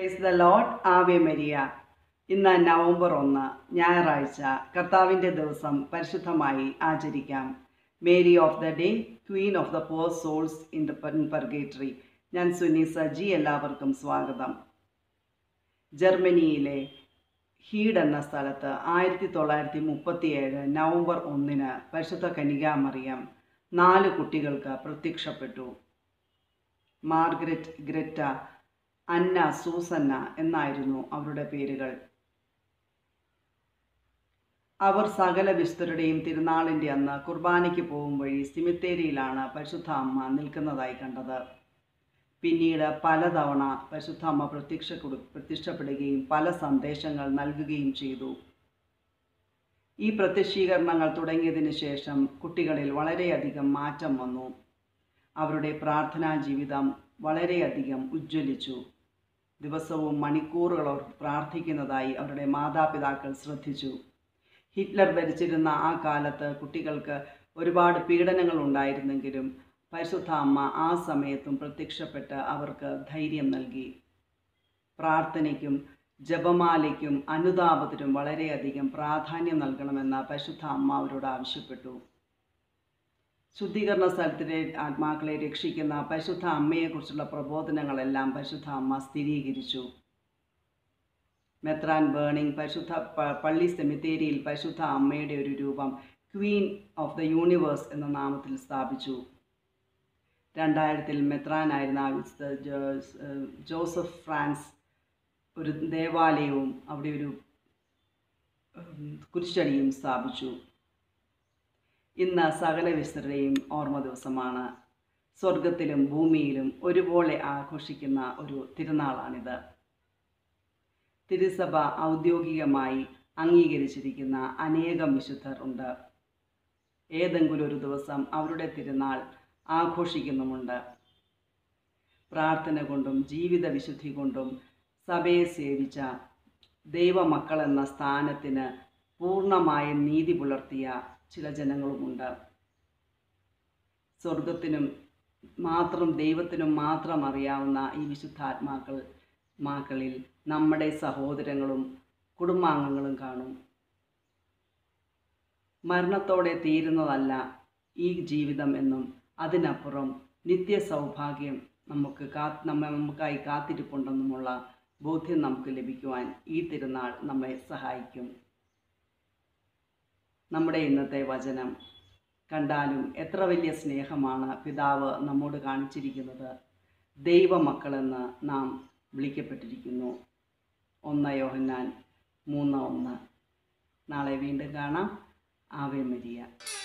price the lord Ave Maria ഇന്ന് November ഒന്ന് ഞായറാഴ്ച കർത്താവിൻ്റെ ദിവസം പരിശുദ്ധമായി ആചരിക്കാം Mary of the day queen of the poor souls in the purgatory ഞാൻ സുനി സജി എല്ലാവർക്കും സ്വാഗതം ജർമ്മനിയിലെ ഹീഡ് എന്ന സ്ഥലത്ത് ആയിരത്തി തൊള്ളായിരത്തി മുപ്പത്തിയേഴ് നവംബർ ഒന്നിന് പരിശുദ്ധ കനികാമറിയം നാല് കുട്ടികൾക്ക് പ്രത്യക്ഷപ്പെട്ടു മാർഗരറ്റ് ഗ്രറ്റ അന്ന സൂസന്ന എന്നായിരുന്നു അവരുടെ പേരുകൾ അവർ സകല വിസ്തരുടെയും തിരുനാളിൻ്റെ അന്ന് കുർബാനയ്ക്ക് പോകും വഴി സിമിത്തേരിയിലാണ് പരിശുദ്ധ അമ്മ നിൽക്കുന്നതായി കണ്ടത് പിന്നീട് പലതവണ പരിശുദ്ധ അമ്മ പ്രത്യക്ഷ പ്രത്യക്ഷപ്പെടുകയും പല സന്ദേശങ്ങൾ നൽകുകയും ചെയ്തു ഈ പ്രത്യക്ഷീകരണങ്ങൾ തുടങ്ങിയതിന് ശേഷം കുട്ടികളിൽ വളരെയധികം മാറ്റം വന്നു അവരുടെ പ്രാർത്ഥനാ ജീവിതം വളരെയധികം ഉജ്ജ്വലിച്ചു ദിവസവും മണിക്കൂറുകൾ അവർ പ്രാർത്ഥിക്കുന്നതായി അവരുടെ മാതാപിതാക്കൾ ശ്രദ്ധിച്ചു ഹിറ്റ്ലർ ഭരിച്ചിരുന്ന ആ കാലത്ത് കുട്ടികൾക്ക് ഒരുപാട് പീഡനങ്ങൾ ഉണ്ടായിരുന്നെങ്കിലും പരിശുദ്ധ അമ്മ ആ സമയത്തും പ്രത്യക്ഷപ്പെട്ട് അവർക്ക് ധൈര്യം നൽകി പ്രാർത്ഥനയ്ക്കും ജപമാലയ്ക്കും അനുതാപത്തിനും വളരെയധികം പ്രാധാന്യം നൽകണമെന്ന് പരിശുദ്ധ അമ്മ അവരോട് ആവശ്യപ്പെട്ടു ശുദ്ധീകരണ സ്ഥലത്തിലെ ആത്മാക്കളെ രക്ഷിക്കുന്ന പരിശുദ്ധ അമ്മയെക്കുറിച്ചുള്ള പ്രബോധനങ്ങളെല്ലാം പരിശുദ്ധ അമ്മ സ്ഥിരീകരിച്ചു മെത്രാൻ ബേണിംഗ് പരിശുദ്ധ പള്ളി സെമിത്തേരിയിൽ പരിശുദ്ധ അമ്മയുടെ ഒരു രൂപം ക്വീൻ ഓഫ് ദ യൂണിവേഴ്സ് എന്ന നാമത്തിൽ സ്ഥാപിച്ചു രണ്ടായിരത്തിൽ മെത്രാനായിരുന്ന ജോസഫ് ഫ്രാൻസ് ഒരു ദേവാലയവും അവിടെ ഒരു കുരിശടിയും സ്ഥാപിച്ചു ഇന്ന് സകല വിസ്തരുടെയും ഓർമ്മ ദിവസമാണ് സ്വർഗത്തിലും ഭൂമിയിലും ഒരുപോലെ ആഘോഷിക്കുന്ന ഒരു തിരുനാളാണിത് തിരുസഭ ഔദ്യോഗികമായി അംഗീകരിച്ചിരിക്കുന്ന അനേകം വിശുദ്ധർ ഉണ്ട് ഏതെങ്കിലും ഒരു ദിവസം അവരുടെ തിരുനാൾ ആഘോഷിക്കുന്നുമുണ്ട് പ്രാർത്ഥന കൊണ്ടും ജീവിത വിശുദ്ധി കൊണ്ടും സഭയെ സേവിച്ച ദൈവമക്കൾ എന്ന സ്ഥാനത്തിന് പൂർണ്ണമായും നീതി പുലർത്തിയ ചില ജനങ്ങളുമുണ്ട് സ്വർഗത്തിനും മാത്രം ദൈവത്തിനും മാത്രം അറിയാവുന്ന ഈ വിശുദ്ധാത്മാക്കൾ മാക്കളിൽ നമ്മുടെ സഹോദരങ്ങളും കുടുംബാംഗങ്ങളും കാണും മരണത്തോടെ തീരുന്നതല്ല ഈ ജീവിതം എന്നും അതിനപ്പുറം നിത്യ സൗഭാഗ്യം നമുക്ക് കാ നമ്മ നമുക്കായി കാത്തിരിപ്പുണ്ടെന്നുമുള്ള ബോധ്യം നമുക്ക് ലഭിക്കുവാൻ ഈ തിരുനാൾ നമ്മെ സഹായിക്കും നമ്മുടെ ഇന്നത്തെ വചനം കണ്ടാലും എത്ര വലിയ സ്നേഹമാണ് പിതാവ് നമ്മോട് കാണിച്ചിരിക്കുന്നത് ദൈവമക്കളെന്ന് നാം വിളിക്കപ്പെട്ടിരിക്കുന്നു ഒന്ന് യോഹന്നാൻ മൂന്ന് ഒന്ന് നാളെ വീണ്ടും കാണാം ആവേ മരിയ